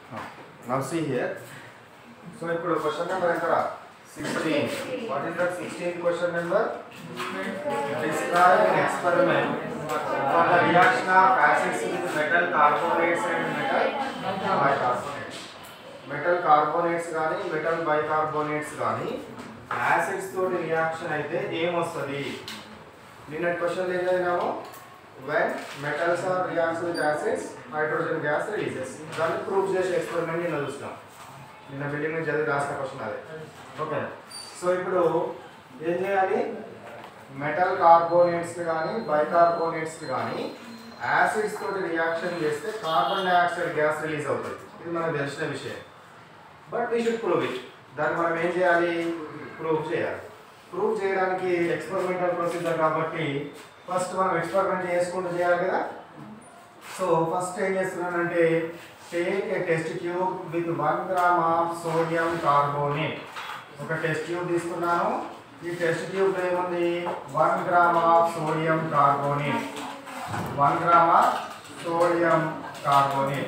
Now see here. So ఇప్పుడు question number ఎంత sixteen what is that sixteen question number describe an experiment for the reaction of acids with metal carbonates and metal bicarbonates. Metal carbonates కానీ metal bicarbonates కానీ acids తోటి reaction అయితే ఏమొస్తుంది నిన్న question ఏం చదివినాము when metals are reacts with acids hydrogen gas releases దాన్ని prove చేసే ఎక్స్పెరిమెంట్ నిన్న చూసినాం నిన్న బిల్డింగ్ నుంచి చదివి రాసిన క్వశ్చన్ అదే ఓకే సో ఇప్పుడు ఏం చేయాలి మెటల్ కార్బోనేట్స్ కానీ బైకార్బోనేట్స్ కానీ యాసిడ్స్ తోటి రియాక్షన్ చేస్తే కార్బన్ డైఆక్సైడ్ గ్యాస్ రిలీజ్ అవుతుంది ఇది మనకు తెలిసిన విషయం but we should prove it దాన్ని మనం ఏం చేయాలి ప్రూవ్ చేయాలి ప్రూవ్ చేయడానికి ఎక్స్పెరిమెంటల్ ప్రొసీజర్ కాబట్టి ఫస్ట్ మనం ఎక్స్పెరిమెంట్ చేసుకుంటూ చేయాలి కదా సో ఫస్ట్ ఏం చేస్తున్నానంటే take a test tube with one gram of sodium carbonate ఒక టెస్ట్ ట్యూబ్ తీసుకున్నాను ఈ టెస్ట్ ట్యూబ్ ఏముంది one gram of sodium carbonate one gram of sodium carbonate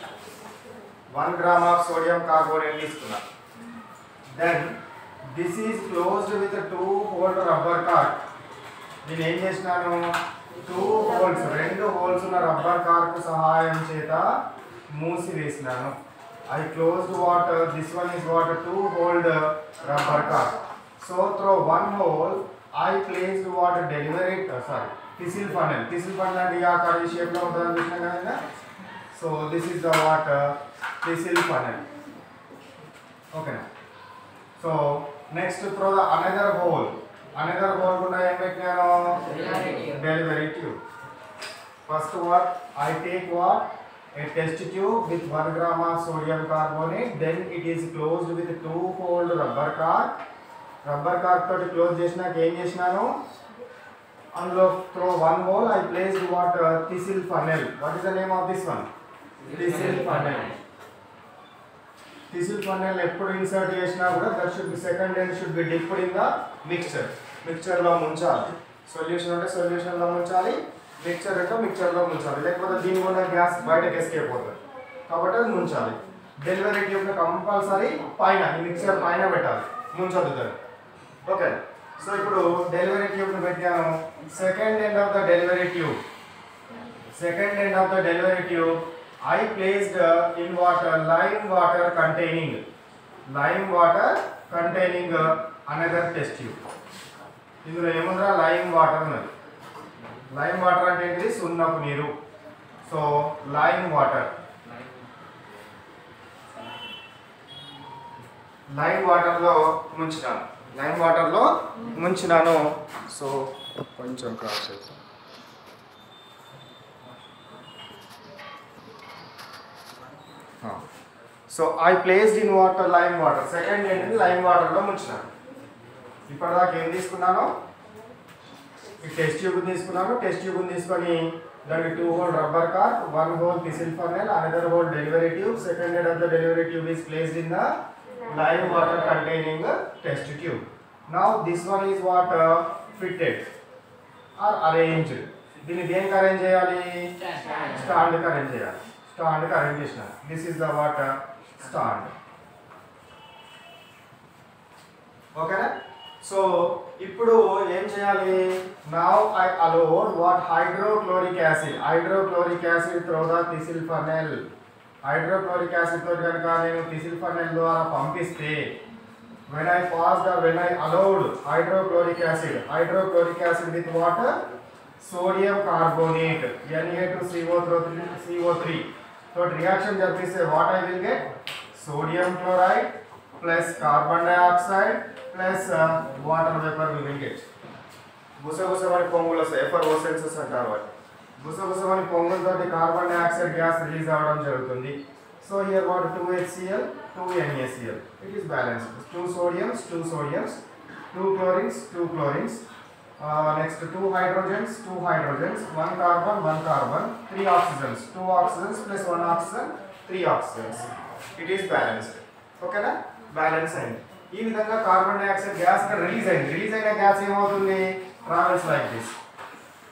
one gram of sodium carbonate తీసుకున్నా then this is closed with two holed rubber card నేను ఏం చేసినాను two holes రెండు holes ఉన్న rubber cork సహాయం చేత మూసి వేసినాను I closed water this one is water two holed rubber cork so through one hole I placed water delivery sorry thistle funnel thistle funnel అంటే ఈ ఆకార ఈ షేప్లో ఉంటుందని చూసినా కదా so this is the water thistle funnel ఓకేనా so next through the another hole another hole కూడా ఏం పెట్టినాను delivery tube first what I take what a test tube with 1 gram of sodium carbonate then it is closed with two fold rubber cork rubber cork తోటి close చేసినాక ఏం చేసినాను అందులో through one hole I place what thistle funnel what is the name of this one thistle funnel thistle funnel ఎప్పుడు insert చేసినా కూడా that should be second end should be dipped in the mixture మిక్చర్లో ముంచాలి solution అంటే సొల్యూషన్లో ముంచాలి mixture అంటే మిక్చర్లో ముంచాలి లేకపోతే దీని వల్ల గ్యాస్ బయటకు ఎస్కేప్ అవుతుంది కాబట్టి అది ముంచాలి డెలివరీ ట్యూబ్ కంపల్సరీ పైన ఈ మిక్చర్ పైన పెట్టాలి ముంచొద్దు దాన్ని ఓకే సో ఇప్పుడు డెలివరీ ట్యూబ్ని పెట్టాను second end of the delivery tube second end of the delivery tube I placed in water lime water containing lime water containing another test tube ఇందులో ఏముందిరా లైమ్ వాటర్ ఉన్నది లైమ్ వాటర్ అంటే ఏంటిది సున్నపు నీరు సో లైమ్ వాటర్ లైమ్ వాటర్లో ముంచినాను lime వాటర్లో ముంచినాను సో కొంచెం క్రాస్ చేస్తాను so I placed in water lime water second ఏంటిది లైమ్ వాటర్లో ముంచినాను ఇప్పటిదాకా ఏం తీసుకున్నాను ఈ టెస్ట్ ట్యూబ్ తీసుకున్నాను టెస్ట్ ట్యూబ్ తీసుకొని దానికి two hole rubber cork one hole thistle funnel another hole delivery tube second head of the delivery tube is placed in the lime water containing test tube now this one is what fitted or arranged దీన్ని దేనికి arrange చేయాలి స్టాండ్కి arrange చేయాలి స్టాండ్కి arrange చేసిన this is the water stand ఓకేనా so ఇప్పుడు ఏం చేయాలి now I allowed what hydrochloric acid hydrochloric acid through the thistle funnel hydrochloric acid తో కనుక నేను టిసిల్ ఫనెల్ ద్వారా పంపిస్తే when I passed or when I allowed hydrochloric acid, hydrochloric acid with water, sodium carbonate, Na2CO3, CO3. So reaction జరిపిస్తే what I will get? Sodium chloride plus carbon dioxide plus uh, water vapor we will get. గుసగుసమని పొంగులు వస్తాయి effervescences అంటారు వాటి గుసగుసమని పొంగులతోటి carbon dioxide gas release అవ్వడం జరుగుతుంది so here what two HCl two NaCl it is balanced two sodiums two sodiums two chlorines two chlorines next two hydrogens two hydrogens one carbon one carbon three oxygens two oxygens plus one oxygen three oxygens it is balanced ఓకేనా balance అయింది ఈ విధంగా carbon dioxide gas release అయింది release అయిన gas ఏమవుతుంది travels like this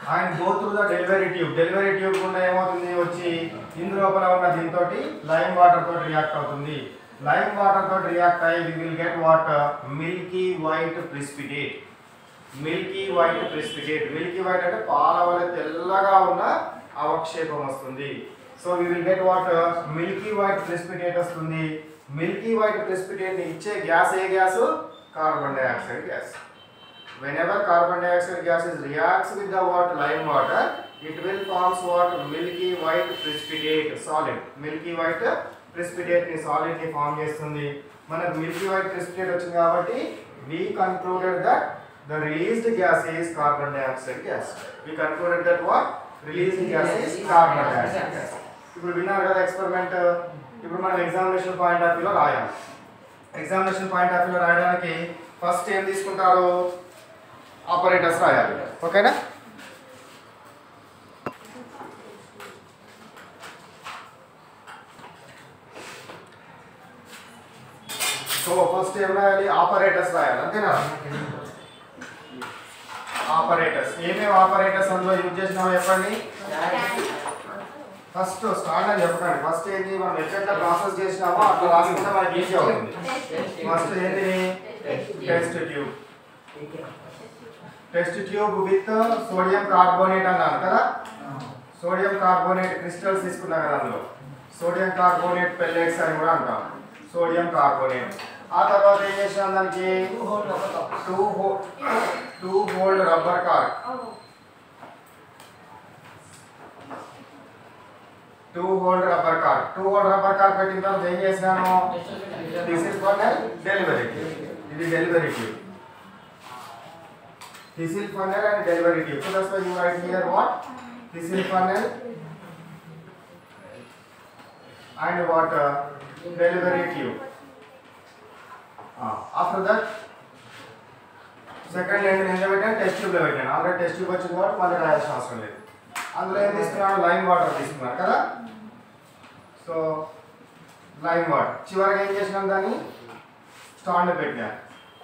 and go through the delivery tube delivery tube గుండా ఏమవుతుంది వచ్చి ఇందు లోపల ఉన్న దీంతో లైమ్ వాటర్ తోటి రియాక్ట్ అవుతుంది లైమ్ వాటర్ తోటి రియాక్ట్ అయ్యి we will get what milky white precipitate milky white precipitate milky white అంటే పాల వలె తెల్లగా ఉన్న అవక్షేపం వస్తుంది so we will get what milky white precipitate వస్తుంది మిల్కీ వైట్ ప్రిసిపిటేట్ ని ఇచ్చే గ్యాస్ ఏ gas carbon dioxide gas whenever carbon dioxide gas is reacts with the what lime water it will forms what milky white precipitate solid milky white precipitate ని solid ని form చేస్తుంది మనకు Milky white precipitate వచ్చింది కాబట్టి we concluded that the released gas is carbon dioxide gas we concluded that what released gas is carbon dioxide gas ఇప్పుడు విన్నారు కదా experiment ఇప్పుడు మనం ఎగ్జామినేషన్ పాయింట్ ఆఫ్ వ్యూలో రాయాలి ఎగ్జామినేషన్ పాయింట్ ఆఫ్ వ్యూలో రాయడానికి ఫస్ట్ ఏం తీసుకుంటారు ఆపరేటర్స్ రాయాలి ఓకేనా సో ఫస్ట్ ఏం రాయాలి ఆపరేటర్స్ రాయాలి అంతేనా ఆపరేటర్స్ ఏమేమి ఆపరేటర్స్ అందులో యూజ్ చేసినామో చెప్పండి ఫస్ట్ స్టార్ట్ అని చెప్పండి ఫస్ట్ ఏంటి మనం ఎట్లా ప్రాసెస్ చేసినామో అట్లా రాసుకుంటే మనకి ఈజీ అవుతుంది ఫస్ట్ ఏంటి test tube test tube with sodium carbonate అన్నాను కదా సోడియం కార్బోనేట్ క్రిస్టల్స్ తీసుకున్నా కదా అందులో సోడియం కార్బోనేట్ పెల్లెట్స్ అని కూడా అంటాం సోడియం కార్బోనేట్ ఆ తర్వాత ఏం చేసినాం దానికి two hole two holed rubber cork two holed rubber cork two holed rubber cork పెట్టిన తర్వాత ఏం చేసినాను దిస్ ఇస్ ఫర్ డెలివరీ ఇది delivery tube Thistle funnel and delivery tube. So that's why you write here what? Thistle funnel and what? Uh, delivery tube. Uh, after that, second end ఎంత పెట్టాను test ట్యూబ్లో పెట్టాను already test tube వచ్చింది కాబట్టి మళ్ళీ రాయాల్సిన అవసరం లేదు అందులో ఏం తీసుకున్నాను లైమ్ వాటర్ తీసుకున్నాను కదా సో లైమ్ వాటర్ చివరికి ఏం చేసినాం దాన్ని స్టాండ్ పెట్టాను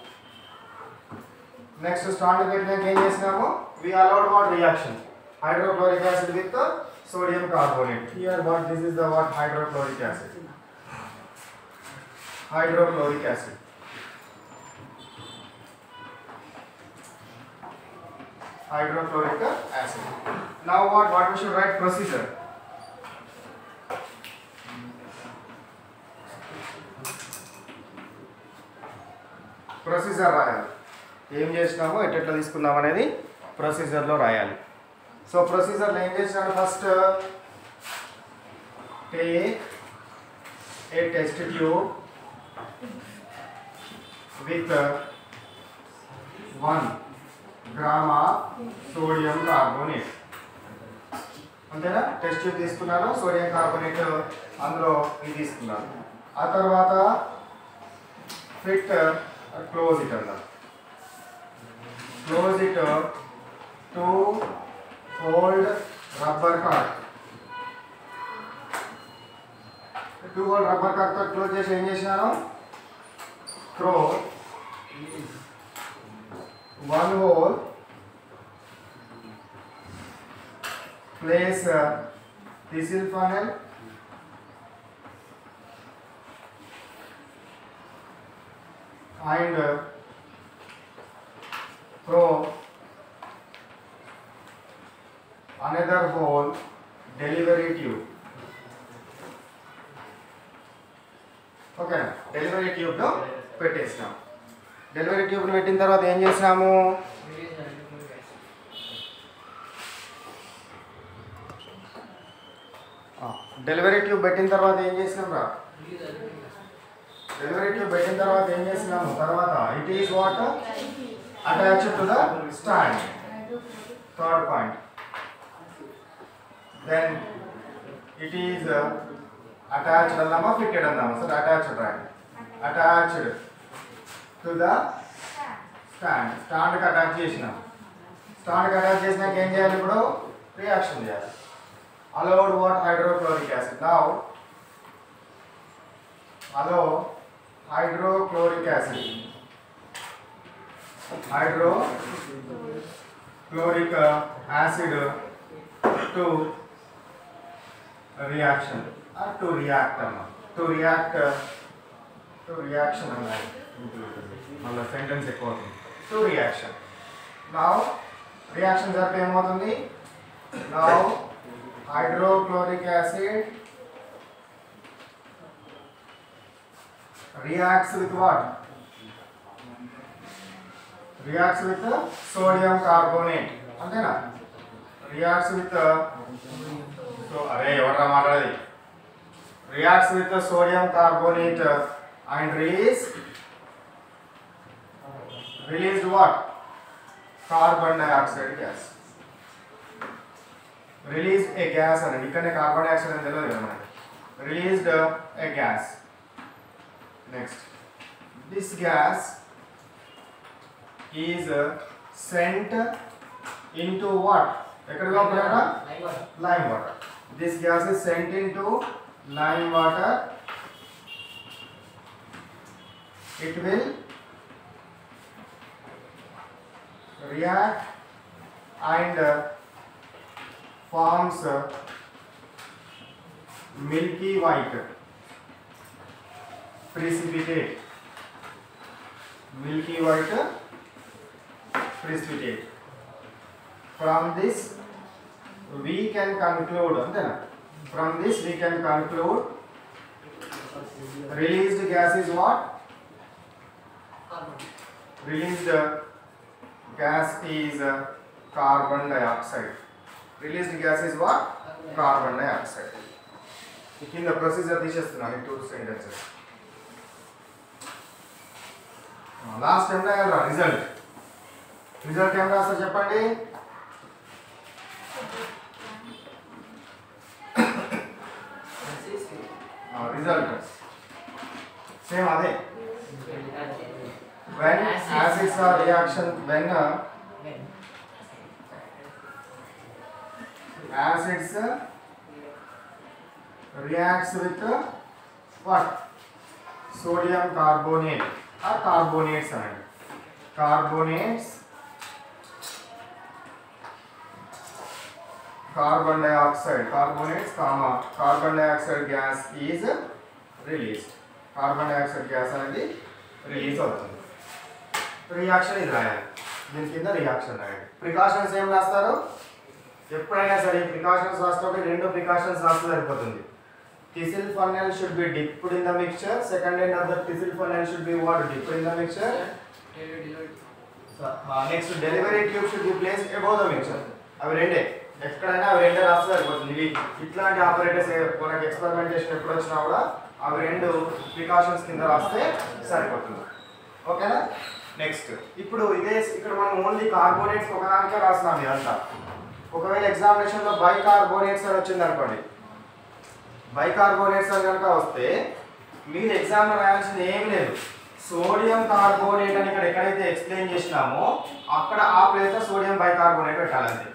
నెక్స్ట్ స్టాండ్ పెట్టినాక ఏం చేసినాము we allowed what reaction hydrochloric acid with sodium carbonate here what this is the what hydrochloric acid hydrochloric acid. Hydrochloric acid. Now what? What we should write procedure. Procedure రాయాలి ఏం చేసినామో ఎట్లా తీసుకుందాం అనేది ప్రొసీజర్లో రాయాలి so ప్రొసీజర్లో ఏం చేసినాను first take a test tube with uh, 1 gram of sodium carbonate అంతేనా టెస్ట్ ట్యూబ్ తీసుకున్నాను సోడియం కార్బోనేట్ అందులో ఇది తీసుకున్నాను ఆ తర్వాత ఫిట్ క్లోజ్ ఇట్ అన్నా close it two holed rubber card two holed rubber కార్డ్తో క్లోజ్ చేసి ఏం చేసినాను throw one hole place a thistle funnel and uh, throw another hole delivery tube okay delivery ట్యూబ్లో పెట్టేసినాం డెలివరీ ట్యూబ్లో పెట్టిన తర్వాత ఏం చేసినాము డెలివరీ ట్యూబ్ పెట్టిన తర్వాత ఏం చేసినాం రా డెలివరీ ట్యూబ్ పెట్టిన తర్వాత ఏం చేసినాము తర్వాత it is what attach to the stand third point then it is attached అన్నామా ఫిట్టెడ్ అన్నామా సార్ అటాచ్డ్ రాయండి అటాచ్డ్ టు ద స్టాండ్ స్టాండ్కి అటాచ్ చేసినాం స్టాండ్కి అటాచ్ చేసినాక ఏం చేయాలి ఇప్పుడు రియాక్షన్ చేయాలి allowed what hydrochloric acid now allow hydrochloric acid hydro chloric uh, acid to reaction or to react అన్న to react uh, to reaction అన్న మళ్ళీ సెంటెన్స్ ఎక్కువ అవుతుంది to reaction now reaction జరిగితే ఏమవుతుంది now hydrochloric acid reacts with what reacts with uh, sodium carbonate అంతేనా reacts with uh, so అరే ఎవరా మాట్లాడేది reacts with the sodium carbonate uh, and release released what carbon dioxide gas released a gas అని ఇక్కడనే carbon dioxide అని తెలియదు కదా మనకి released uh, a gas next this gas is uh, sent into what ఎక్కడికి పంపారా lime water. This gas is sent into lime water. It will react and uh, forms uh, milky white precipitate. Milky white precipitate. From this we can conclude అంతేనా from this we can conclude released gas is what released uh, gas is uh, carbon dioxide released gas is what carbon dioxide ఈ కింద procedure తీసేస్తున్నాను two sentences last time రాయాలరా result result ఏం రాస్తారు చెప్పండి result same అదే when acids are reaction when uh, acids uh, reacts with uh, what sodium carbonate or carbonates అనండి carbonates carbon dioxide carbonates comma carbon dioxide gas is released carbon dioxide gas అనేది release అవుతుంది reaction ఇది రాయాలి దీని కింద reaction రాయాలి precautions ఏం రాస్తారు ఎప్పుడైనా సరే ప్రికాషన్స్ రాసినప్పుడు రెండు ప్రికాషన్స్ రాస్తే సరిపోతుంది thistle funnel should be dipped in the mixture second end of the thistle funnel should be what dipped in the mixture next delivery tube should be place above the mixture అవి రెండే ఎక్కడైనా అవి రెండే రాస్తే సరిపోతుంది ఇవి ఇట్లాంటి ఆపరేటర్స్ మనకి ఎక్స్పెరిమెంటేషన్ ఎప్పుడు వచ్చినా కూడా అవి రెండు ప్రికాషన్స్ కింద రాస్తే సరిపోతుంది ఓకేనా నెక్స్ట్ ఇప్పుడు ఇదే ఇక్కడ మనం ఓన్లీ కార్బోనేట్స్ ఒకదానికే రాస్తున్నాం ఇదంతా ఒకవేళ ఎగ్జామినేషన్లో బై కార్బోనేట్స్ అని వచ్చింది అనుకోండి బై కార్బోనేట్స్ అని కనుక వస్తే మీరు ఎగ్జామ్లో రాయాల్సింది ఏం లేదు సోడియం కార్బోనేట్ అని ఇక్కడ ఎక్కడైతే ఎక్స్ప్లెయిన్ చేసినామో అక్కడ ఆ ప్లేస్లో సోడియం బై కార్బోనేట్ పెట్టాలంతే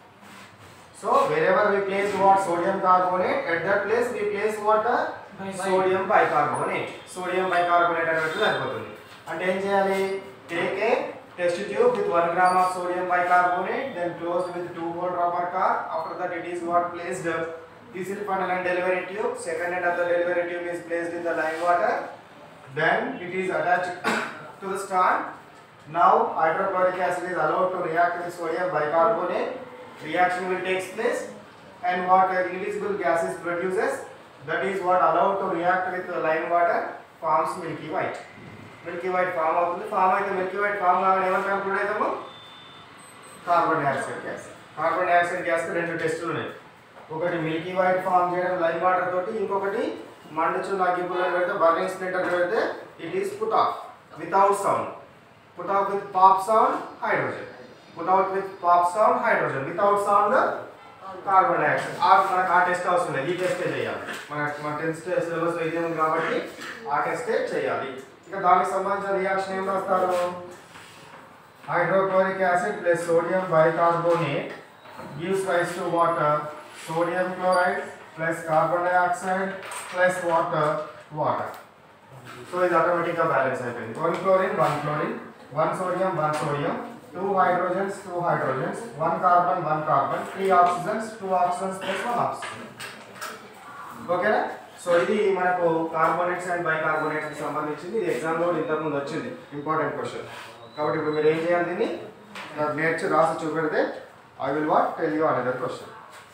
so wherever we place what sodium carbonate at that place we place what uh, sodium bicarbonate sodium bicarbonate అని పెడితే సరిపోతుంది అంటే ఏం చేయాలి take a test tube with 1 gram of sodium bicarbonate then closed with 2 volt rubber cap after that it is what placed this is funnel and delivery tube second end of the delivery tube is placed in the lime water then it is attached to the stand now hydrochloric acid is allowed to react with sodium bicarbonate reaction will take place and what a releasable gas is produces that is what allowed to react with the lime water forms milky white milky white form అవుతుంది form అయితే milky white form కావాలి ఏమని కనుక్కుంటే అవుతాము carbon dioxide gas carbon dioxide gas రెండు టెస్టులు ఉన్నాయి ఒకటి మిల్కీ వైట్ ఫామ్ చేయడం లైమ్ వాటర్ తోటి ఇంకొకటి మండుచు నాగిపుల్లో పెడితే బర్నింగ్ స్ప్లింటర్ పెడితే it is put off without sound put off with pop sound hydrogen put out with pop sound hydrogen without sound carbon dioxide ఆ మనకు ఆ టెస్ట్ అవసరం లేదు ఈ టెస్టే చేయాలి మన మన టెన్త్ సిలబస్ ఇదే ఉంది కాబట్టి ఆ టెస్టే చేయాలి ఇక దానికి సంబంధించిన రియాక్షన్ ఏం రాస్తారు hydrochloric acid plus sodium bicarbonate gives rise to water sodium chloride plus carbon dioxide plus water water so ఇది ఆటోమేటిక్గా బ్యాలెన్స్ అయిపోయింది one chlorine one chlorine one sodium one sodium two hydrogens two hydrogens one carbon one carbon three oxygens two oxygens plus one oxygen ఓకేనా so ఇది మనకు carbonates and bicarbonates కి సంబంధించింది ఇది ఎగ్జామ్లో కూడా ఇంతకుముందు వచ్చింది ఇంపార్టెంట్ క్వశ్చన్ కాబట్టి ఇప్పుడు మీరు ఏం చేయాలి దీన్ని నాకు నేర్చి రాసి చూపెడితే I will what tell you another question